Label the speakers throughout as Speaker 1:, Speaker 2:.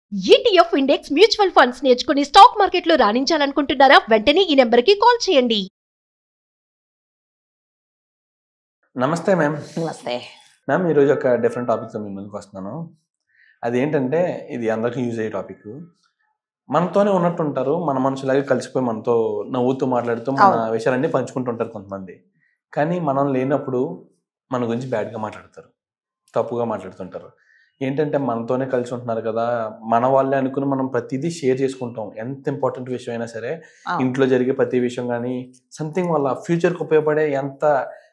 Speaker 1: ETF index mutual funds నేర్చుకుని stock మార్కెట్లో రాణించాలనుకుంటున్నారా వెంటనే ఈ నెంబర్కి కాల్ చేయండి
Speaker 2: నమస్తే మ్యామ్
Speaker 3: నమస్తే
Speaker 2: మ్యామ్ ఈరోజు ఒక డిఫరెంట్ టాపిక్తో మీ ముందుకు వస్తున్నాను అది ఏంటంటే ఇది అందరికీ యూజ్ అయ్యే టాపిక్ మనతోనే ఉన్నట్టు ఉంటారు మన మనుషులాగే కలిసిపోయి మనతో నవ్వుతూ మాట్లాడుతూ మన
Speaker 3: అవును.
Speaker 2: విషయాలన్నీ పంచుకుంటుంటారు కొంతమంది కానీ మనం లేనప్పుడు మన గురించి బ్యాడ్గా మాట్లాడతారు తప్పుగా మాట్లాడుతుంటారు ఏంటంటే మనతోనే కలిసి ఉంటున్నారు కదా మన వాళ్ళే అనుకుని మనం ప్రతిదీ షేర్ చేసుకుంటాం ఎంత ఇంపార్టెంట్ విషయం అయినా సరే
Speaker 3: అవును.
Speaker 2: ఇంట్లో జరిగే ప్రతి విషయం కానీ సంథింగ్ వాళ్ళ ఫ్యూచర్కి ఉపయోగపడే ఎంత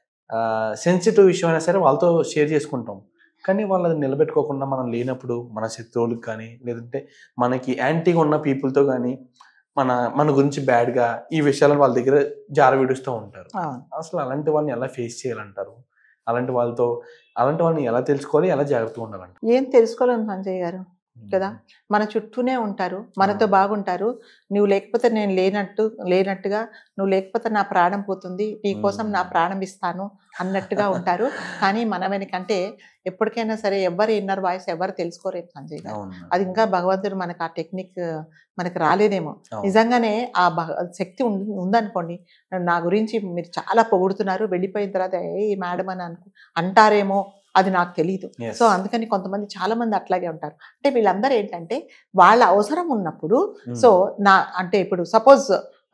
Speaker 2: సెన్సిటివ్ విషయం అయినా సరే వాళ్ళతో షేర్ చేసుకుంటాం కానీ వాళ్ళది నిలబెట్టుకోకుండా మనం లేనప్పుడు మన శత్రువులకు కానీ లేదంటే మనకి యాంటీగా ఉన్న పీపుల్తో కానీ మన మన గురించి బ్యాడ్గా ఈ విషయాలను వాళ్ళ దగ్గర జార విడుస్తూ ఉంటారు
Speaker 3: అవును.
Speaker 2: అసలు అలాంటి వాళ్ళని ఎలా ఫేస్ చేయాలంటారు అలాంటి వాళ్ళతో అలాంటి వాళ్ళని ఎలా తెలుసుకోవాలి ఎలా జాగ్రత్తగా ఉండాలంటారు
Speaker 3: ఏం తెలుసుకోలేము సంజయ్ గారు కదా మన చుట్టూనే ఉంటారు మనతో బాగుంటారు నువ్వు లేకపోతే నేను లేనట్టు లేనట్టుగా నువ్వు లేకపోతే నా ప్రాణం పోతుంది నీ కోసం నా ప్రాణం ఇస్తాను అన్నట్టుగా ఉంటారు కానీ మన వెనకంటే ఎప్పటికైనా సరే ఎవరి ఇన్నర్ వాయిస్ ఎవరు తెలుసుకోలేదు సంజయ్ గారు
Speaker 2: అవును
Speaker 3: అది ఇంకా భగవంతుడు మనకు ఆ టెక్నిక్ మనకు రాలేదేమో
Speaker 2: అవును.
Speaker 3: నిజంగానే ఆ భగ- శక్తి ఉంది- ఉందనుకోండి నా గురించి మీరు చాలా పొగుడుతున్నారు వెళ్ళిపోయిన తర్వాత ఏ మేడం అని అనుకు అంటారేమో అది నాకు తెలియదు
Speaker 2: Yes.
Speaker 3: సో అందుకని కొంతమంది చాలా మంది అట్లాగే ఉంటారు అంటే వీళ్ళందరూ ఏంటంటే వాళ్ళ అవసరం ఉన్నప్పుడు
Speaker 2: ఉమ్.
Speaker 3: సో నా అంటే ఇప్పుడు సపోజ్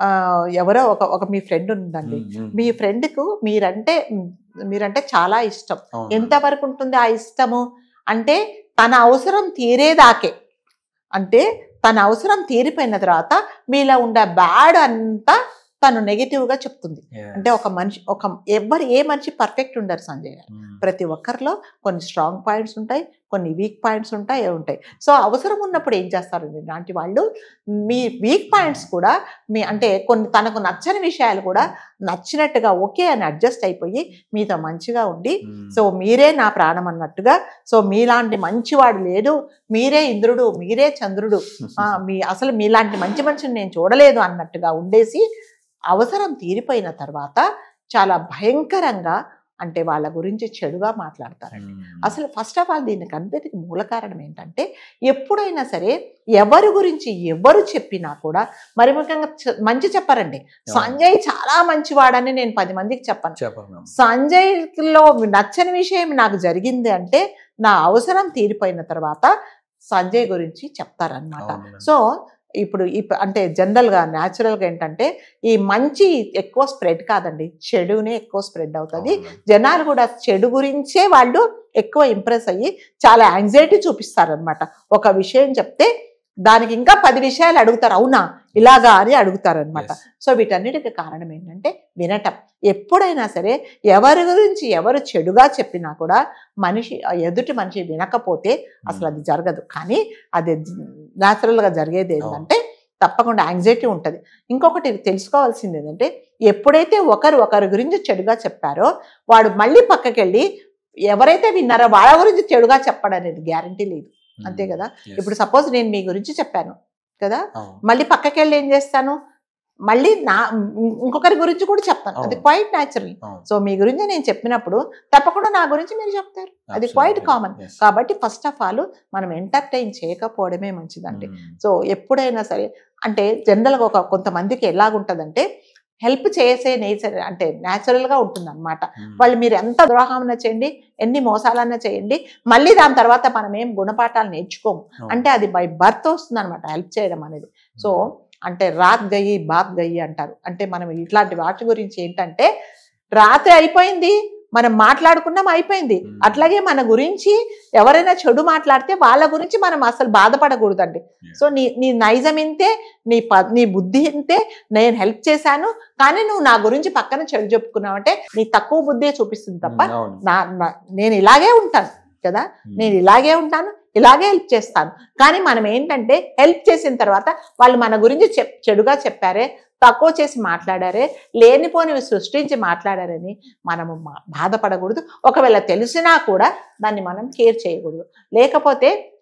Speaker 3: ఎవరో ఒక ఒక మీ ఫ్రెండ్ ఉందండి
Speaker 2: ఉమ్, ఉమ్.
Speaker 3: మీ ఫ్రెండ్కు మీరంటే మీరంటే చాలా ఇష్టం
Speaker 2: అవును.
Speaker 3: ఎంతవరకు ఉంటుంది ఆ ఇష్టము అంటే తన అవసరం తీరేదాకే అంటే తన అవసరం తీరిపోయిన తర్వాత మీలో ఉండే బ్యాడ్ అంతా తను నెగిటివ్గా చెప్తుంది
Speaker 2: Yes.
Speaker 3: అంటే ఒక మనిషి ఒక ఎవరు ఏ మనిషి పర్ఫెక్ట్ ఉండరు సంజయ్ గారు
Speaker 2: ఉమ్.
Speaker 3: ప్రతి ఒక్కరిలో కొన్ని స్ట్రాంగ్ పాయింట్స్ ఉంటాయి కొన్ని వీక్ పాయింట్స్ ఉంటాయి అవి ఉంటాయి సో అవసరం ఉన్నప్పుడు ఏం చేస్తారండి ఇలాంటి వాళ్ళు మీ వీక్ పాయింట్స్ కూడా మీ అంటే కొన్ని తనకు నచ్చని విషయాలు కూడా నచ్చినట్టుగా ఓకే అని అడ్జస్ట్ అయిపోయి మీతో మంచిగా ఉండి
Speaker 2: ఉమ్.
Speaker 3: సో మీరే నా ప్రాణం అన్నట్టుగా సో మీలాంటి మంచివాడు లేడు మీరే ఇంద్రుడు మీరే చంద్రుడు ఆ, మీ అసలు మీలాంటి మంచి మనిషిని నేను చూడలేదు అన్నట్టుగా ఉండేసి అవసరం తీరిపోయిన తర్వాత చాలా భయంకరంగా అంటే వాళ్ళ గురించి చెడుగా మాట్లాడతారండి
Speaker 2: ఉమ్.
Speaker 3: అసలు ఫస్ట్ ఆఫ్ ఆల్ దీనికి అంతటికి మూల కారణం ఏంటంటే ఎప్పుడైనా సరే ఎవరి గురించి ఎవరు చెప్పినా కూడా మరి ముఖ్యంగా చ- మంచి చెప్పారండి సంజయ్ చాలా మంచివాడని నేను పది మందికి చెప్పను
Speaker 2: చెప్పండి మ్యామ్.
Speaker 3: సంజయ్లో నచ్చని విషయం నాకు జరిగింది అంటే నా అవసరం తీరిపోయిన తర్వాత సంజయ్ గురించి చెప్తారనమాట
Speaker 2: అవును మ్యామ్.
Speaker 3: సో ఇప్పుడు ఈ ప- అంటే జనరల్గా న్యాచురల్గా ఏంటంటే ఈ మంచి ఎక్కువ స్ప్రెడ్ కాదండి చెడునే ఎక్కువ స్ప్రెడ్ అవుతుంది
Speaker 2: అవును మ్యామ్.
Speaker 3: జనాలు కూడా చెడు గురించే వాళ్ళు ఎక్కువ ఇంప్రెస్ అయ్యి చాలా యాంగ్జైటీ చూపిస్తారనమాట ఒక విషయం చెప్తే దానికి ఇంకా పది విషయాలు అడుగుతారు అవునా ఇలాగా అని అడుగుతారనమాట
Speaker 2: Yes.
Speaker 3: సో వీటన్నిటికి కారణం ఏంటంటే వినటం ఎప్పుడైనా సరే ఎవరి గురించి ఎవరు చెడుగా చెప్పినా కూడా మనిషి ఆ ఎదుటి మనిషి వినకపోతే అసలు అది జరగదు కానీ అది న్యాచురల్గా జరిగేది ఏంటంటే తప్పకుండా యాంగ్జైటీ ఉంటుంది ఇంకొకటి తెలుసుకోవాల్సింది ఏంటంటే ఎప్పుడైతే ఒకరు ఒకరి గురించి చెడుగా చెప్పారో వాడు మళ్ళీ పక్కకి వెళ్ళి ఎవరైతే విన్నారో వాళ్ళ గురించి చెడుగా చెప్పడం అనేది గ్యారంటీ లేదు
Speaker 2: ఉమ్.
Speaker 3: అంతే కదా
Speaker 2: Yes.
Speaker 3: ఇప్పుడు సపోజ్ నేను మీ గురించి చెప్పాను కదా
Speaker 2: అవును.
Speaker 3: మళ్ళీ పక్కకి వెళ్ళి ఏం చేస్తాను మళ్ళీ నా ఇంకొకరి గురించి కూడా చెప్తాను అది
Speaker 2: అవును.
Speaker 3: క్వైట్ న్యాచురల్
Speaker 2: అవును.
Speaker 3: సో మీ గురించి నేను చెప్పినప్పుడు తప్పకుండా నా గురించి మీరు చెప్తారు అది క్వైట్
Speaker 2: Absolutely.
Speaker 3: Common
Speaker 2: Yes.
Speaker 3: కాబట్టి ఫస్ట్ ఆఫ్ ఆల్ మనం ఎంటర్టైన్ చేయకపోవడమే మంచిదండి
Speaker 2: ఉమ్.
Speaker 3: సో ఎప్పుడైనా సరే అంటే జనరల్గా ఒక కొంతమందికి ఎలాగుంటుందంటే హెల్ప్ చేసే నేచర్ అంటే న్యాచురల్గా ఉంటుంది అనమాట
Speaker 2: ఉమ్.
Speaker 3: వాళ్ళు మీరు ఎంత ద్రోహమన్నా చేయండి ఎన్ని మోసాలన్నా చేయండి మళ్ళీ దాని తర్వాత మనం ఏం గుణపాఠాలు నేర్చుకోము
Speaker 2: అవును.
Speaker 3: అంటే అది బై బర్త్ వస్తుంది అనమాట హెల్ప్ చేయడం అనేది సో అంటే రాత్ గయ్యి బాత్ గయ్యి అంటారు అంటే మనం ఇట్లాంటి వాటి గురించి ఏంటంటే రాత్రి అయిపోయింది మనం మాట్లాడుకున్నాం అయిపోయింది
Speaker 2: Hmm.
Speaker 3: అట్లాగే మన గురించి ఎవరైనా చెడు మాట్లాడితే వాళ్ళ గురించి మనం అసలు బాధపడకూడదండి
Speaker 2: Yeah.
Speaker 3: సో నీ నీ నైజం ఇంతే నీ ప నీ బుద్ధి ఇంతే నేను హెల్ప్ చేశాను కానీ నువ్వు నా గురించి పక్కన చెడు చెప్పుకున్నావు అంటే నీ తక్కువ బుద్ధే చూపిస్తుంది తప్ప
Speaker 2: ఉమ్, అవును.
Speaker 3: నా నా- నేను ఇలాగే ఉంటాను కదా
Speaker 2: ఉమ్.
Speaker 3: నేను ఇలాగే ఉంటాను ఇలాగే హెల్ప్ చేస్తాను కానీ మనం ఏంటంటే హెల్ప్ చేసిన తర్వాత వాళ్ళు మన గురించి చెప్ చెడుగా చెప్పారే తక్కువ చేసి మాట్లాడారే లేనిపోనివి సృష్టించి మాట్లాడారని మనము మా- బాధపడకూడదు ఒకవేళ తెలిసినా కూడా దాన్ని మనం కేర్ చేయకూడదు లేకపోతే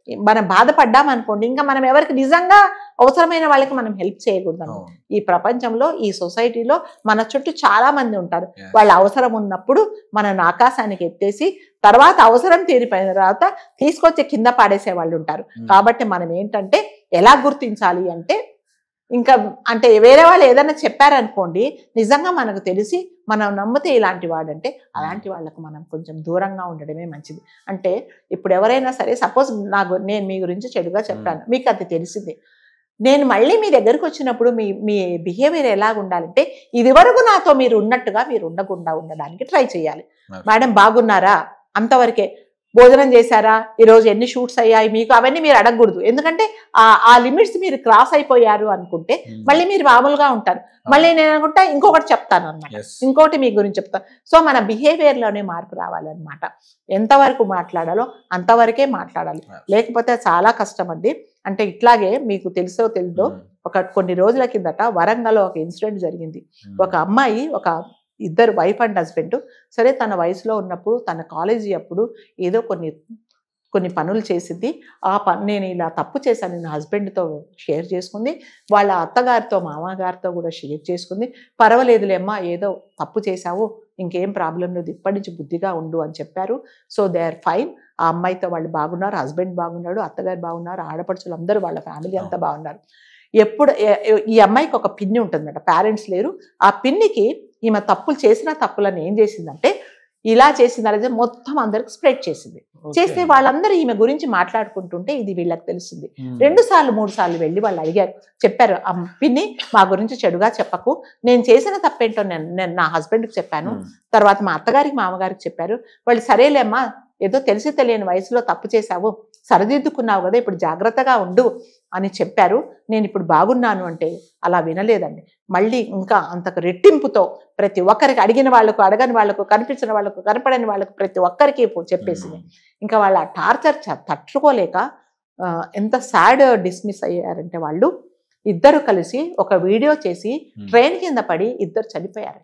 Speaker 3: మనం బాధపడ్డాం అనుకోండి ఇంకా మనం ఎవరికి నిజంగా అవసరమైన వాళ్ళకి మనం హెల్ప్ చేయకూడదు
Speaker 2: అవును.
Speaker 3: ఈ ప్రపంచంలో ఈ సొసైటీలో మన చుట్టూ చాలా మంది ఉంటారు
Speaker 2: Yes.
Speaker 3: వాళ్ళ అవసరం ఉన్నప్పుడు మనల్ని ఆకాశానికి ఎత్తేసి తర్వాత అవసరం తీరిపోయిన తర్వాత తీసుకొచ్చి కింద పాడేసే వాళ్ళు ఉంటారు
Speaker 2: Hmm.
Speaker 3: కాబట్టి మనం ఏంటంటే ఎలా గుర్తించాలి అంటే ఇంకా అంటే వేరే వాళ్ళు ఏదైనా చెప్పారనుకోండి నిజంగా మనకు తెలిసి మనం నమ్మితే ఇలాంటి వాడంటే అలాంటి వాళ్ళకు మనం కొంచెం దూరంగా ఉండడమే మంచిది అంటే ఇప్పుడు ఎవరైనా సరే సపోజ్ నా గు- నేను మీ గురించి చెడుగా చెప్పాను మీకు అది తెలిసింది నేను మళ్ళీ మీ దగ్గరికి వచ్చినప్పుడు మీ మీ బిహేవియర్ ఎలాగ ఉండాలంటే ఇది వరకు నాతో మీరు ఉన్నట్టుగా మీరు ఉండకుండా ఉండడానికి ట్రై చేయాలి
Speaker 2: Okay.
Speaker 3: మేడం బాగున్నారా అంతవరకే భోజనం చేశారా ఈరోజు ఎన్ని షూట్స్ అయ్యాయి మీకు అవన్నీ మీరు అడగకూడదు ఎందుకంటే ఆ ఆ లిమిట్స్ మీరు క్రాస్ అయిపోయారు అనుకుంటే
Speaker 2: Hmm.
Speaker 3: మళ్ళీ మీరు మామూలుగా ఉంటారు మళ్ళీ నేను అనుకుంటా ఇంకొకటి చెప్తాను అన్నమాట
Speaker 2: Yes.
Speaker 3: ఇంకోటి మీ గురించి చెప్తాను సో మన behavior లోనే మార్పు రావాలన్నమాట ఎంతవరకు మాట్లాడాలో అంతవరకే మాట్లాడాలి
Speaker 2: Yes.
Speaker 3: లేకపోతే చాలా కష్టం అండి అంటే ఇట్లాగే మీకు తెలుసో తెలుదో
Speaker 2: Hmm.
Speaker 3: ఒక కొన్ని రోజుల కిందట వరంగల్లో ఒక ఇన్సిడెంట్ జరిగింది
Speaker 2: Hmm.
Speaker 3: ఒక అమ్మాయి ఒక ఇద్దరు వైఫ్ అండ్ హస్బెండ్ సరే తన వయసులో ఉన్నప్పుడు తన కాలేజీ అప్పుడు ఏదో కొన్ని కొన్ని పనులు చేసింది ఆ పని నేను ఇలా తప్పు చేశాను నా హస్బెండ్తో షేర్ చేసుకుంది వాళ్ళ అత్తగారితో మామగారితో కూడా షేర్ చేసుకుంది పర్వాలేదులేమ్మా ఏదో తప్పు చేశావు ఇంకేం ప్రాబ్లం లేదు ఇప్పటి నుంచి బుద్ధిగా ఉండు అని చెప్పారు సో దే ఆర్ ఫైన్ ఆ అమ్మాయితో వాళ్ళు బాగున్నారు హస్బెండ్ బాగున్నాడు అత్తగారు బాగున్నారు ఆడపడుచులు అందరూ వాళ్ళ ఫ్యామిలీ అంతా బాగున్నారు ఎప్పుడు ఎ- ఎ- ఈ అమ్మాయికి ఒక పిన్ని ఉంటుందన్నమాట పేరెంట్స్ లేరు ఆ పిన్నికి ఈమె తప్పులు చేసిన తప్పులను ఏం చేసిందంటే ఇలా చేసింది అనేది మొత్తం అందరికి స్ప్రెడ్ చేసింది
Speaker 2: Okay.
Speaker 3: చేస్తే వాళ్ళందరూ ఈమె గురించి మాట్లాడుకుంటుంటే ఇది వీళ్ళకి తెలిసింది
Speaker 2: Hmm.
Speaker 3: రెండు సార్లు మూడు సార్లు వెళ్ళి వాళ్ళు అడిగారు చెప్పారు "ఆ పిన్ని మా గురించి చెడుగా చెప్పకు నేను చేసిన తప్పేంటో నేను నేను నా హస్బెండ్కి చెప్పాను
Speaker 2: Hmm.
Speaker 3: తర్వాత మా అత్తగారికి మామగారికి చెప్పారు వాళ్ళు సరేలేమ్మా ఏదో తెలిసి తెలియని వయసులో తప్పు చేశావు సరిదిద్దుకున్నావు కదా ఇప్పుడు జాగ్రత్తగా ఉండు అని చెప్పారు నేను ఇప్పుడు బాగున్నాను అంటే అలా వినలేదండి మళ్ళీ ఇంకా అంతకు రెట్టింపుతో ప్రతి ఒక్కరికి అడిగిన వాళ్ళకు అడగని వాళ్ళకు కనిపించిన వాళ్ళకు కనపడని వాళ్ళకు ప్రతి ఒక్కరికి చెప్పేసింది ఇంకా వాళ్ళ టార్చర్ తట్టుకోలేక ఆ, ఎంత సాడ్ డిస్మిస్ అయ్యారంటే వాళ్ళు ఇద్దరు కలిసి ఒక వీడియో చేసి
Speaker 2: Hmm.
Speaker 3: ట్రైన్ కింద పడి ఇద్దరు చనిపోయారు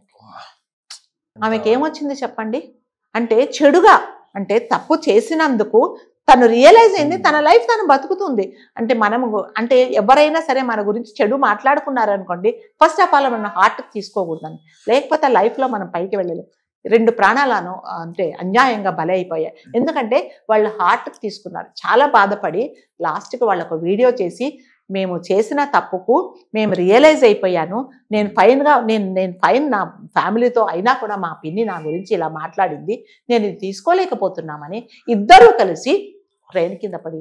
Speaker 3: ఆమెకి ఏమొచ్చింది చెప్పండి అంటే చెడుగా అంటే తప్పు చేసినందుకు తను రియలైజ్ అయింది తన లైఫ్ తను బతుకుతుంది అంటే మనము అంటే ఎవరైనా సరే మన గురించి చెడు మాట్లాడుకున్నారనుకోండి ఫస్ట్ ఆఫ్ ఆల్ మన హార్ట్ తీసుకోకూడదని లేకపోతే లైఫ్లో మనం పైకి వెళ్ళలేం రెండు ప్రాణాలను అంటే అన్యాయంగా బలి అయిపోయాయి ఎందుకంటే వాళ్ళు హార్ట్కి తీసుకున్నారు చాలా బాధపడి లాస్ట్కి వాళ్ళు ఒక వీడియో చేసి మేము చేసిన తప్పుకు మేము రియలైజ్ అయిపోయాను నేను ఫైన్గా నేను నేను ఫైన్ నా ఫ్యామిలీతో అయినా కూడా మా పిన్ని నా గురించి ఇలా మాట్లాడింది నేను ఇది తీసుకోలేకపోతున్నామని ఇద్దరూ కలిసి ట్రైన్ కింద పడి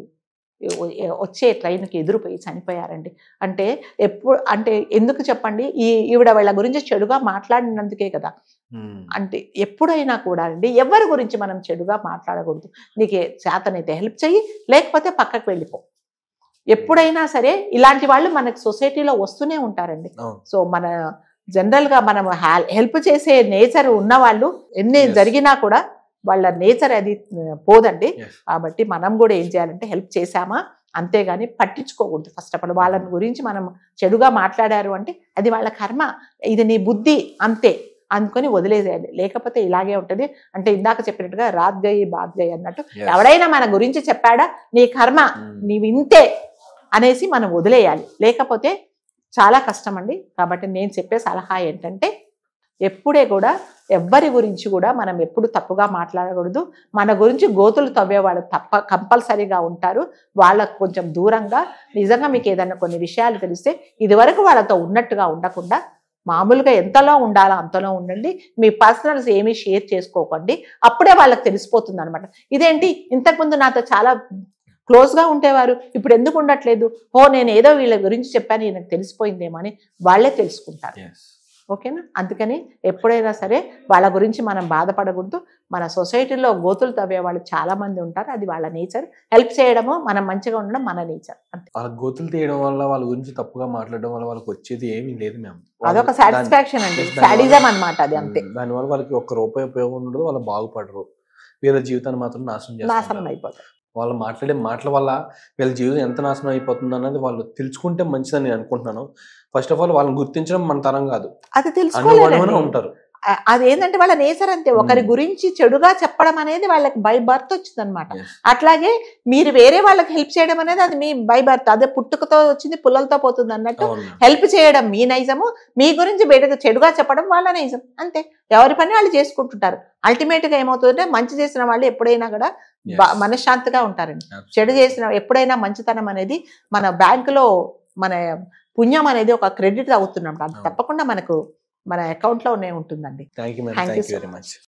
Speaker 3: వచ్చే ట్రైన్కి ఎదురుపోయి చనిపోయారండి అంటే ఎప్పుడు అంటే ఎందుకు చెప్పండి ఈ ఈవిడ వీళ్ళ గురించి చెడుగా మాట్లాడినందుకే కదా
Speaker 2: Hmm.
Speaker 3: అంటే ఎప్పుడైనా కూడా అండి ఎవరి గురించి మనం చెడుగా మాట్లాడకూడదు నీకు చేతనైతే హెల్ప్ చెయ్యి లేకపోతే పక్కకు వెళ్ళిపో ఎప్పుడైనా సరే ఇలాంటి వాళ్ళు మనకి సొసైటీలో వస్తూనే ఉంటారండి
Speaker 2: అవును.
Speaker 3: సో మన జనరల్గా మనం హెల్ప్ చేసే నేచర్ ఉన్న వాళ్ళు ఎన్ని
Speaker 2: Yes.
Speaker 3: జరిగినా కూడా వాళ్ళ నేచర్ అది ఆ, పోదండి
Speaker 2: Yes.
Speaker 3: కాబట్టి మనం కూడా ఏం చేయాలంటే హెల్ప్ చేశామా అంతేగాని పట్టించుకోకూడదు ఫస్ట్ ఆఫ్ ఆల్ వాళ్ళని గురించి మనం చెడుగా మాట్లాడారు అంటే అది వాళ్ళ కర్మ ఇది నీ బుద్ధి అంతే అనుకొని వదిలేసేయాలి లేకపోతే ఇలాగే ఉంటుంది అంటే ఇందాక చెప్పినట్టుగా రాత్ గయి బాత్ గయి అన్నట్టు
Speaker 2: Yes.
Speaker 3: ఎవడైనా మన గురించి చెప్పాడా నీ కర్మ
Speaker 2: Hmm.
Speaker 3: నీవు ఇంతే అనేసి మనం వదిలేయాలి లేకపోతే చాలా కష్టం అండి కాబట్టి నేను చెప్పే సలహా ఏంటంటే ఎప్పుడే కూడా ఎవ్వరి గురించి కూడా మనం ఎప్పుడు తప్పుగా మాట్లాడకూడదు మన గురించి గోతులు తవ్వేవాళ్ళు తప్ప కంపల్సరీగా ఉంటారు వాళ్ళకు కొంచెం దూరంగా నిజంగా మీకు ఏదైనా కొన్ని విషయాలు తెలిస్తే ఇదివరకు వాళ్ళతో ఉన్నట్టుగా ఉండకుండా మామూలుగా ఎంతలో ఉండాలో అంతలో ఉండండి మీ పర్సనల్స్ ఏమీ షేర్ చేసుకోకండి అప్పుడే వాళ్ళకి తెలిసిపోతుంది అనమాట ఇదేంటి ఇంతకుముందు నాతో చాలా క్లోజ్గా ఉండేవారు ఇప్పుడు ఎందుకు ఉండట్లేదు ఓ నేను ఏదో వీళ్ళ గురించి చెప్పాను ఈయనకు తెలిసిపోయిందేమో అని వాళ్ళే తెలుసుకుంటారు
Speaker 2: Yes.
Speaker 3: ఓకేనా అందుకని ఎప్పుడైనా సరే వాళ్ళ గురించి మనం బాధపడకూడదు మన సొసైటీలో గోతులు తవ్వే వాళ్ళు చాలా మంది ఉంటారు అది వాళ్ళ నేచర్ హెల్ప్ చేయడము మనం మంచిగా ఉండడం మన నేచర్ అంతే
Speaker 2: వాళ్ళ గోతులు తీయడం వల్ల వాళ్ళ గురించి తప్పుగా మాట్లాడడం వల్ల వాళ్ళకి వచ్చేది ఏమీ లేదు మేము
Speaker 3: అదొక సాటిస్ఫాక్షన్ అండి
Speaker 2: Yes, దానివల్ల-
Speaker 3: సాడిజం అన్నమాట అది అంతే
Speaker 2: దానివల్ల వాళ్ళకి ఒక్క రూపాయి ఉపయోగం ఉండదు వాళ్ళు బాగుపడరు వీళ్ళ జీవితాన్ని మాత్రం నాశనం
Speaker 3: నాశనం
Speaker 2: చేస్తారు
Speaker 3: అయిపోతుంది
Speaker 2: వాళ్ళు మాట్లాడే మాటల వల్ల వీళ్ళ జీవితం ఎంత నాశనం అయిపోతుంది అన్నది వాళ్ళు తెలుసుకుంటే మంచిదని నేను అనుకుంటున్నాను ఫస్ట్ ఆఫ్ ఆల్ వాళ్ళని గుర్తించడం మన తరం కాదు
Speaker 3: అది
Speaker 2: అనుమానమే
Speaker 3: తెలుసుకోలేదు
Speaker 2: ఉంటారు
Speaker 3: ఆ- అది ఏంటంటే వాళ్ళ నేచర్ అంతే ఒకరి
Speaker 2: Hmm.
Speaker 3: గురించి చెడుగా చెప్పడం అనేది వాళ్ళకి బై బర్త్ వచ్చింది అనమాట
Speaker 2: Yes.
Speaker 3: అట్లాగే మీరు వేరే వాళ్ళకి హెల్ప్ చేయడం అనేది అది మీ బై బర్త్ అదే పుట్టుకతో వచ్చింది పుల్లలతో పోతుంది అన్నట్టు
Speaker 2: అవును మేడం.
Speaker 3: హెల్ప్ చేయడం మీ నైజము మీ గురించి బయటకు చెడుగా చెప్పడం వాళ్ళ నైజం అంతే ఎవరి పని వాళ్ళు చేసుకుంటుంటారు అల్టిమేట్ గా ఏమవుతుందంటే మంచి చేసిన వాళ్ళు ఎప్పుడైనా కూడా
Speaker 2: Yes.
Speaker 3: బా- మనశ్శాంతిగా ఉంటారండి
Speaker 2: Absolutely.
Speaker 3: చెడు చేసిన ఎప్పుడైనా మంచితనం అనేది మన బ్యాంకులో మన పుణ్యం అనేది ఒక క్రెడిట్ అవుతున్నాం అది
Speaker 2: అవును.
Speaker 3: తప్పకుండా మనకు మన అకౌంట్ లోనే ఉంటుందండి
Speaker 2: thank you madam
Speaker 3: Thank you
Speaker 2: thank you
Speaker 3: so
Speaker 2: very
Speaker 3: much.
Speaker 2: Much